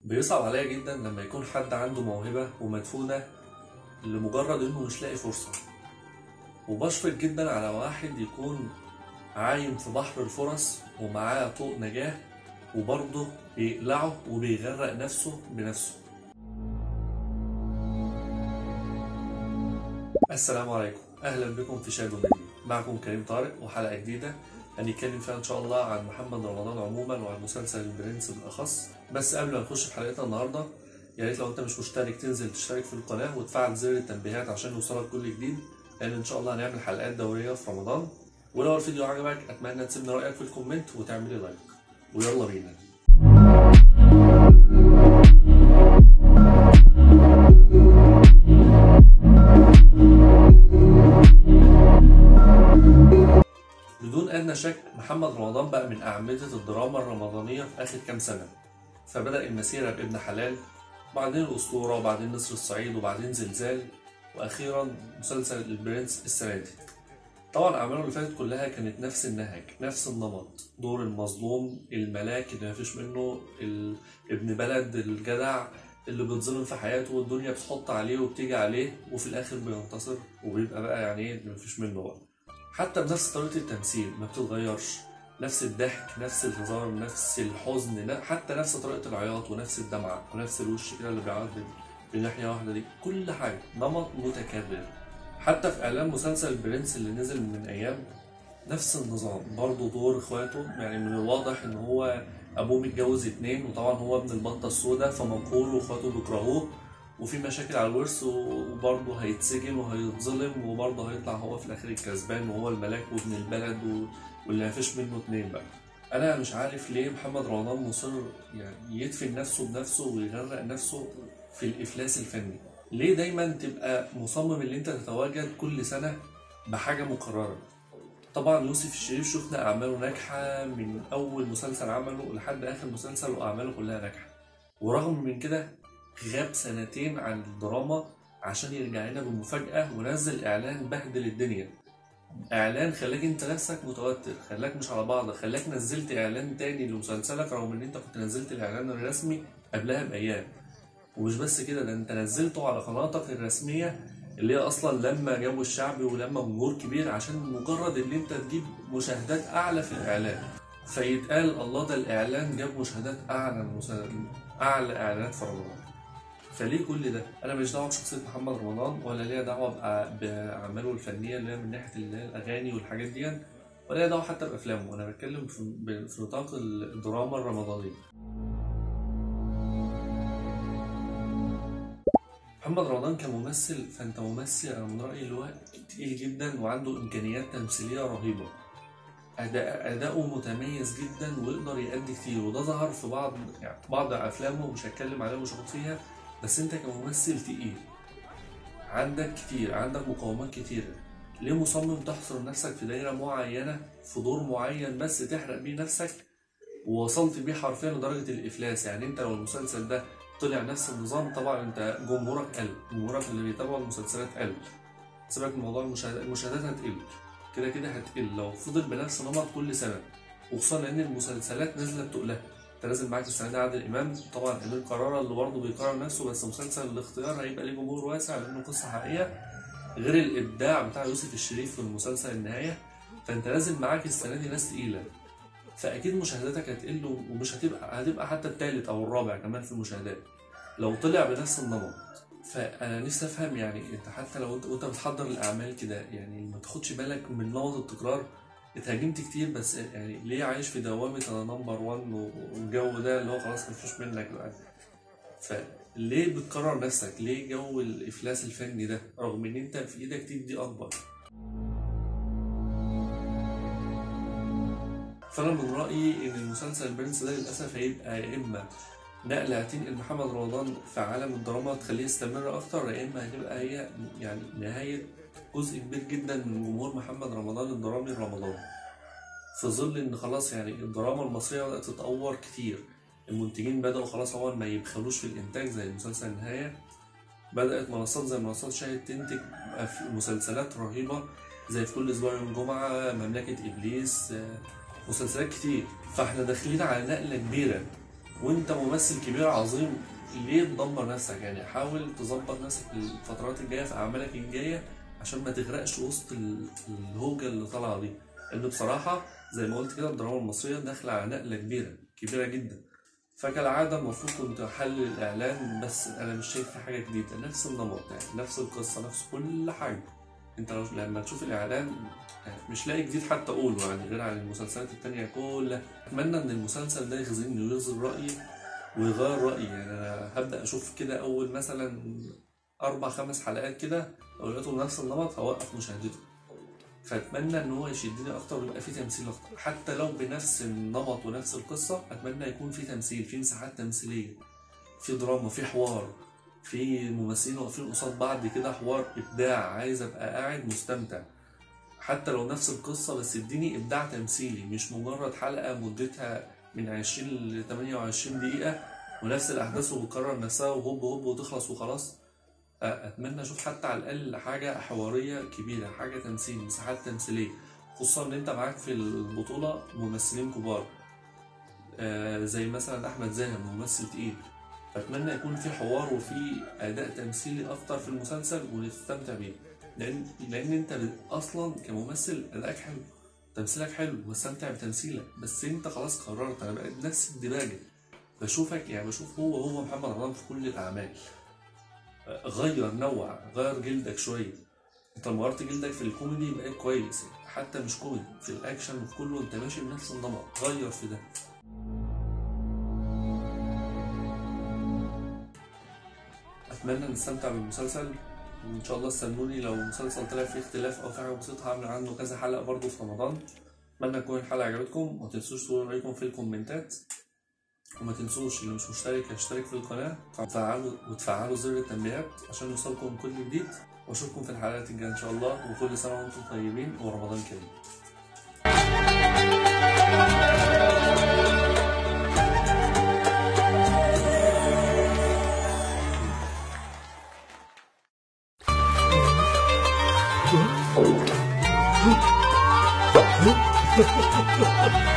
بيصعب عليا جدا لما يكون حد عنده موهبة ومدفونة لمجرد انه مش لاقي فرصة وبشفق جدا على واحد يكون عايم في بحر الفرص ومعاه طوق نجاة وبرضه بيقلعه وبيغرق نفسه بنفسه السلام عليكم اهلا بكم في شادو ميديا معكم كريم طارق وحلقه جديده هنتكلم فيها ان شاء الله عن محمد رمضان عموما وعن مسلسل البرنس بالاخص بس قبل ما نخش في حلقتنا النهارده يا ريت لو انت مش مشترك تنزل تشترك في القناه وتفعل زر التنبيهات عشان يوصلك كل جديد لان ان شاء الله هنعمل حلقات دوريه في رمضان ولو الفيديو عجبك اتمنى تسيبنا رايك في الكومنت وتعملي لايك ويلا بينا بدون أدنى شك محمد رمضان بقى من أعمدة الدراما الرمضانية في آخر كام سنة فبدأ المسيرة بابن حلال وبعدين الأسطورة وبعدين نسر الصعيد وبعدين زلزال وأخيرا مسلسل البرنس السنة دي طبعا أعماله اللي فاتت كلها كانت نفس النهج نفس النمط دور المظلوم الملاك اللي مفيش منه ال- ابن بلد الجدع اللي بيتظلم في حياته والدنيا بتحط عليه وبتيجي عليه وفي الآخر بينتصر وبيبقى بقى يعني ايه اللي مفيش منه بقى حتى بنفس طريقة التمثيل ما بتتغيرش نفس الضحك نفس الهزار نفس الحزن ن- حتى نفس طريقة العياط ونفس الدمعة ونفس الوش كده اللي بيعيط بال- بناحية واحدة دي كل حاجة نمط متكرر حتى في إعلان مسلسل البرنس اللي نزل من أيام نفس النظام برضه دور إخواته يعني من الواضح إن هو أبوه متجوز اتنين وطبعا هو ابن البطة السوداء فمقهور وإخواته بيكرهوه وفي مشاكل على الورث وبرضه هيتسجن وهيتظلم وبرضه هيطلع هو في الاخر الكسبان وهو الملاك وابن البلد و... واللي مفيش منه اتنين بقى انا مش عارف ليه محمد رمضان مصر يعني يدفن نفسه بنفسه ويغرق نفسه في الافلاس الفني ليه دايما تبقى مصمم ان انت تتواجد كل سنه بحاجه مكرره طبعا يوسف الشريف شفنا اعماله ناجحه من اول مسلسل عمله لحد اخر مسلسل واعماله كلها ناجحه ورغم من كده غاب سنتين عن الدراما عشان يرجع لنا بمفاجأة ونزل إعلان بهدل الدنيا إعلان خلاك أنت نفسك متوتر خلاك مش على بعض خلاك نزلت إعلان تاني لمسلسلك رغم إن أنت كنت نزلت الإعلان الرسمي قبلها بأيام ومش بس كده ده أنت نزلته على قناتك الرسمية اللي هي أصلا لما جو الشعبي ولما جمهور كبير عشان مجرد إن أنت تجيب مشاهدات أعلى في الإعلان فيتقال الله ده الإعلان جاب مشاهدات أعلى المسا- أعلى إعلانات في رمضان فليه كل ده؟ انا ماليش دعوه بشخصيه محمد رمضان ولا ليا دعوه بأ- باعماله الفنيه اللي هي من ناحيه اللي هي الاغاني والحاجات دي ولا ليا دعوه حتى بافلامه انا بتكلم في, ب- في نطاق الدراما الرمضانيه. محمد رمضان كممثل فانت ممثل انا من رايي اللي هو تقيل جدا وعنده امكانيات تمثيليه رهيبه. أداء أداؤه متميز جدا ويقدر يأدي كتير وده ظهر في بعض يعني بعض أفلامه مش هتكلم عليها مش هاخد فيها بس أنت كممثل تقيل عندك كتير عندك مقومات كتيرة ليه مصمم تحصر نفسك في دايرة معينة في دور معين بس تحرق بيه نفسك ووصلت بيه حرفيا لدرجة الإفلاس يعني أنت لو المسلسل ده طلع نفس النظام طبعا أنت جمهورك قل جمهورك اللي بيتابعوا المسلسلات قل سيبك من موضوع المشاهدات المشاهدات هتقل كده كده هتقل لو فضل بنفس النمط كل سنة وخصوصا لأن المسلسلات نازلة بتقلها انت نازل معاك السنه دي عادل امام طبعا امير قراره اللي برضه بيكرر نفسه بس مسلسل الاختيار هيبقى ليه جمهور واسع لانه قصه حقيقيه غير الابداع بتاع يوسف الشريف في المسلسل النهايه فانت نازل معاك السنه دي ناس تقيله فاكيد مشاهداتك هتقل ومش هتبقى هتبقى حتى الثالث او الرابع كمان في المشاهدات لو طلع بنفس النمط فانا نفسي افهم يعني انت حتى لو انت وانت بتحضر الاعمال كده يعني ما تاخدش بالك من نمط التكرار اتهاجمت كتير بس يعني ليه عايش في دوامة انا نمبر 1 والجو ده اللي هو خلاص مفيش منك بقى فليه بتكرر نفسك ليه جو الافلاس الفني ده رغم ان انت في ايدك تدي اكبر فانا من رايي ان المسلسل البرنس ده للاسف هيبقى يا اما نقلة هتنقل محمد رمضان في عالم الدراما تخليه يستمر اكتر يا اما هتبقى هي يعني نهاية جزء كبير جدا من جمهور محمد رمضان الدرامي الرمضاني في ظل ان خلاص يعني الدراما المصريه بدات تتطور كتير المنتجين بداوا خلاص اول ما يبخلوش في الانتاج زي مسلسل النهايه بدات منصات زي منصات شاهد تنتج أف- مسلسلات رهيبه زي في كل اسبوع يوم جمعه مملكه ابليس آه، مسلسلات كتير فاحنا داخلين على نقله كبيره وانت ممثل كبير عظيم ليه تدمر نفسك يعني حاول تظبط نفسك الفترات الجايه في اعمالك الجايه عشان ما تغرقش وسط ال- الهوجه اللي طالعه دي لان بصراحه زي ما قلت كده الدراما المصريه داخله على نقله كبيره كبيره جدا فكالعاده المفروض كنت احلل الاعلان بس انا مش شايف في حاجه جديده نفس النمط يعني نفس القصه نفس كل حاجه انت لو لما تشوف الاعلان مش لاقي جديد حتى اقوله يعني غير عن المسلسلات التانية كلها اتمنى ان المسلسل ده يخزنني ويغزل رايي ويغير رايي يعني انا هبدا اشوف كده اول مثلا اربع خمس حلقات كده لو لقيته نفس النمط هوقف مشاهدته فاتمنى ان هو يشدني اكتر ويبقى فيه تمثيل اكتر حتى لو بنفس النمط ونفس القصه اتمنى يكون فيه تمثيل فيه مساحات تمثيليه في دراما في حوار في ممثلين واقفين قصاد بعض كده حوار ابداع عايز ابقى قاعد مستمتع حتى لو نفس القصه بس اديني ابداع تمثيلي مش مجرد حلقه مدتها من 20 ل 28 دقيقه ونفس الاحداث وبتكرر نفسها وهوب هوب وتخلص وخلاص اتمنى اشوف حتى على الاقل حاجه حواريه كبيره حاجه تمثيل مساحات تمثيليه خصوصا ان انت معاك في البطوله ممثلين كبار آه، زي مثلا احمد زاهر ممثل تقيل فاتمنى يكون في حوار وفي اداء تمثيلي اكتر في المسلسل ونستمتع بيه لان لان انت اصلا كممثل ادائك حلو تمثيلك حلو واستمتع بتمثيلك بس انت خلاص قررت انا بقيت نفس الدباجه بشوفك يعني بشوف هو هو محمد رمضان في كل الاعمال غير نوع غير جلدك شويه انت لما غيرت جلدك في الكوميدي بقيت كويس حتى مش كوميدي في الاكشن وفي كله انت ماشي بنفس النمط غير في ده اتمنى نستمتع بالمسلسل وان شاء الله استنوني لو المسلسل طلع فيه اختلاف او في حاجه بسيطه هعمل عنه كذا حلقه برضه في رمضان اتمنى تكون الحلقه عجبتكم وما تنسوش تقولوا رايكم في الكومنتات وما تنسوش اللي مش مشترك يشترك في القناه وتفعلوا وتفعلوا زر التنبيهات عشان يوصلكم كل جديد واشوفكم في الحلقات الجايه ان شاء الله وكل سنه وانتم طيبين ورمضان كريم Ha ha ha!